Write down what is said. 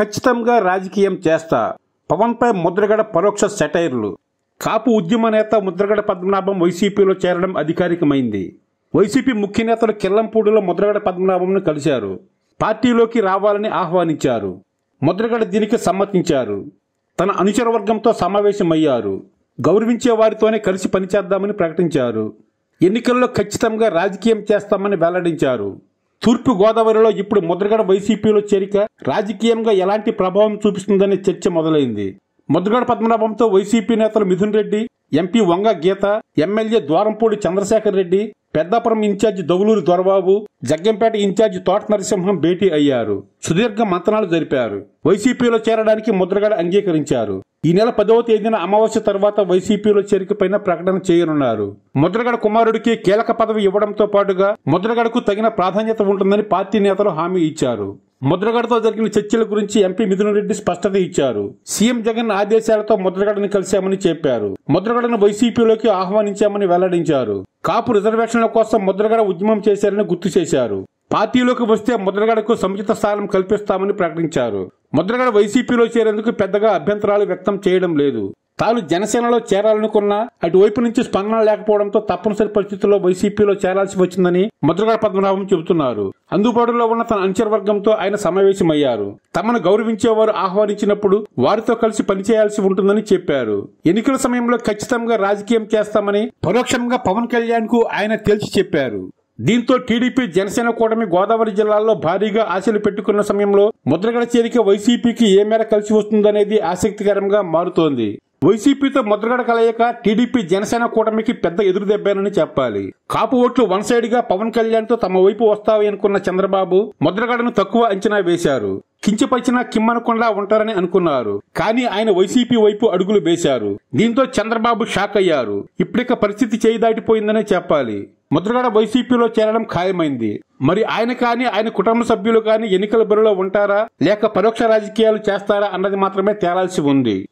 ఖచ్చితంగా రాజకీయం చేస్తా పవన్పై ముద్రగడ పరోక్ష సెటైర్లు కాపు ఉద్యమ నేత ముద్రగడ పద్మనాభం వైసీపీలో చేరడం అధికారికమైంది వైసీపీ ముఖ్య నేతలు కిల్లంపూడిలో ముద్రగడ పద్మనాభంను కలిశారు పార్టీలోకి రావాలని ఆహ్వానించారు ముద్రగడ దీనికి సమ్మతించారు తన అనుచర వర్గంతో సమావేశమయ్యారు గౌరవించే వారితోనే కలిసి పనిచేద్దామని ప్రకటించారు ఎన్నికల్లో ఖచ్చితంగా రాజకీయం చేస్తామని వెల్లడించారు తూర్పు గోదావరిలో ఇప్పుడు ముద్రగడ వైసీపీలో చేరిక రాజకీయంగా ఎలాంటి ప్రభావం చూపిస్తుందనే చర్చ మొదలైంది ముద్రగడ పద్మనాభంతో వైసీపీ నేతలు Mithun Reddy MP Vanga Geetha MLA Dwarampudi Chandrasekhar Reddy Peddapuram in charge Doguluru Dorababu Jaggampeta in charge Thota Narasimham భేటీ అయ్యారు సుదీర్ఘ మంతనాలు జరిపారు వైసీపీలో చేరడానికి ముద్రగడ అంగీకరించారు ఈ నెల పదవ తేదీన అమావాస్య తర్వాత వైసీపీలో చేరికపైన ప్రకటన చేయనున్నారు ముద్రగడ కుమారుడికి కీలక పదవి ఇవ్వడంతో పాటుగా ముద్రగడకు తగిన ప్రాధాన్యత ఉంటుందని పార్టీ నేతలు హామీ ఇచ్చారు ముద్రగడతో జరిగిన చర్చల గురించి ఎంపీ మిథున్ రెడ్డి స్పష్టత ఇచ్చారు సీఎం జగన్ ఆదేశాలతో ముద్రగడని కలిశామని చెప్పారు ముద్రగడను వైసీపీలోకి ఆహ్వానించామని వెల్లడించారు కాపు రిజర్వేషన్ల కోసం ముద్రగడ ఉద్యమం చేశారని గుర్తు చేశారు పార్టీలోకి వస్తే ముద్రగడకు సముచిత స్థానం కల్పిస్తామని ప్రకటించారు ముద్రగడ వైసీపీలో చేరేందుకు పెద్దగా అభ్యంతరాలు వ్యక్తం చేయడం లేదు తాను జనసేనలో చేరాలనుకున్నా అటువైపు నుంచి స్పందన లేకపోవడంతో తప్పనిసరి పరిస్థితుల్లో వైసీపీలో చేరాల్సి వచ్చిందని ముద్రగడ పద్మనాభం చెబుతున్నారు అందుబాటులో ఉన్న తన అనుచర వర్గంతో ఆయన సమావేశమయ్యారు తమను గౌరవించేవారు ఆహ్వానించినప్పుడు వారితో కలిసి పనిచేయాల్సి ఉంటుందని చెప్పారు ఎన్నికల సమయంలో ఖచ్చితంగా రాజకీయం చేస్తామని పరోక్షంగా పవన్ కళ్యాణ్ కు ఆయన తేల్చి చెప్పారు దీంతో టీడీపీ జనసేన కూటమి గోదావరి జిల్లాల్లో భారీగా ఆశలు పెట్టుకున్న సమయంలో ముద్రగడ చేరిక వైసీపీకి ఏ మేర కలిసి వస్తుందనేది ఆసక్తికరంగా మారుతోంది వైసీపీతో ముద్రగడ కలయిక టీడీపీ జనసేన కూటమికి పెద్ద ఎదురుదెబ్బానని చెప్పాలి కాపు ఓట్లు వన్ సైడ్ గా పవన్ కళ్యాణ్ తో తమ వైపు వస్తాయి అనుకున్న చంద్రబాబు ముద్రగడను తక్కువ అంచనా వేశారు కించపరిచిన కిమ్మనకుండా ఉంటారని అనుకున్నారు కానీ ఆయన వైసీపీ వైపు అడుగులు వేశారు దీంతో చంద్రబాబు షాక్ అయ్యారు ఇప్పటిక పరిస్థితి చేయి దాటిపోయిందనే చెప్పాలి ముద్రగడ వైసీపీలో చేరడం ఖాయమైంది మరి ఆయన కానీ ఆయన కుటుంబ సభ్యులు కానీ ఎన్నికల బరిలో ఉంటారా లేక పరోక్ష రాజకీయాలు చేస్తారా అన్నది మాత్రమే తేలాల్సి ఉంది